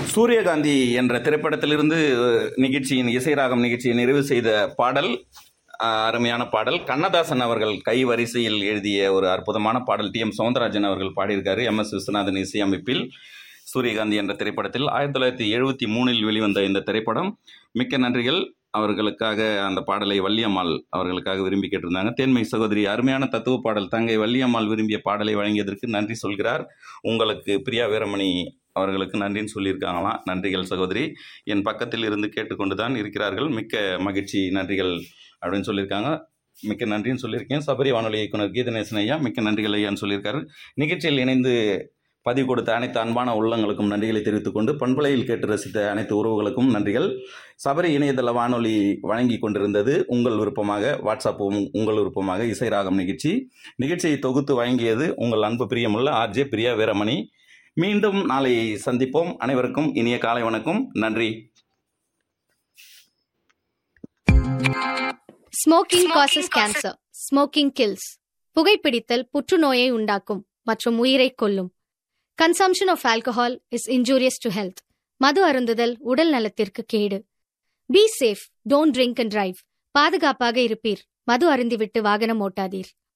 சூரியகாந்தி என்ற திரைப்படத்திலிருந்து நிகழ்ச்சியின் இசைராகம் நிகழ்ச்சியை நிறைவு செய்த பாடல் அஹ், அருமையான பாடல் கண்ணதாசன் அவர்கள் கை வரிசையில் எழுதிய ஒரு அற்புதமான பாடல் டி எம் சவுந்தரராஜன் அவர்கள் பாடியிருக்காரு எம் எஸ் விஸ்வநாதன் இசையமைப்பில் சூரியகாந்தி என்ற திரைப்படத்தில் ஆயிரத்தி தொள்ளாயிரத்தி எழுபத்தி மூணில் வெளிவந்த இந்த திரைப்படம் மிக்க நன்றிகள் அவர்களுக்காக அந்த பாடலை வள்ளியம்மாள் அவர்களுக்காக விரும்பி கேட்டிருந்தாங்க தேன்மை சகோதரி அருமையான தத்துவ பாடல் தங்கை வள்ளியம்மாள் விரும்பிய பாடலை வழங்கியதற்கு நன்றி சொல்கிறார் உங்களுக்கு பிரியா வீரமணி அவர்களுக்கு நன்றின்னு சொல்லியிருக்காங்களாம் நன்றிகள் சகோதரி என் பக்கத்தில் இருந்து கேட்டுக்கொண்டு தான் இருக்கிறார்கள் மிக்க மகிழ்ச்சி நன்றிகள் அப்படின்னு சொல்லியிருக்காங்க மிக்க நன்றின்னு சொல்லியிருக்கேன் சபரி வானொலி இயக்குனர் கீதநேசன் ஐயா மிக்க நன்றிகள் ஐயான்னு சொல்லியிருக்காரு நிகழ்ச்சியில் இணைந்து பதிவு கொடுத்த அனைத்து அன்பான உள்ளங்களுக்கும் நன்றிகளை தெரிவித்துக் கொண்டு பண்பலையில் கேட்டு ரசித்த அனைத்து உறவுகளுக்கும் நன்றிகள் சபரி இணையதள வானொலி வழங்கி கொண்டிருந்தது உங்கள் விருப்பமாக வாட்ஸ்அப் உங்- உங்கள் விருப்பமாக இசை ராகம் நிகழ்ச்சி நிகழ்ச்சியை தொகுத்து வழங்கியது உங்கள் அன்பு பிரியமுள்ள ஆர்ஜே பிரியா வீரமணி மீண்டும் நாளை சந்திப்போம் அனைவருக்கும் இனிய காலை வணக்கம் நன்றி smoking causes cancer smoking kills புகைப்பிடித்தல் புற்றுநோயை உண்டாக்கும் மற்றும் உயிரை கொல்லும் consumption of alcohol is injurious to health மது அருந்துதல் உடல் நலத்திற்கு கேடு be safe don't drink and drive பாதுகாப்பாக இருப்பீர் மது அருந்திவிட்டு வாகனம் ஓட்டாதீர்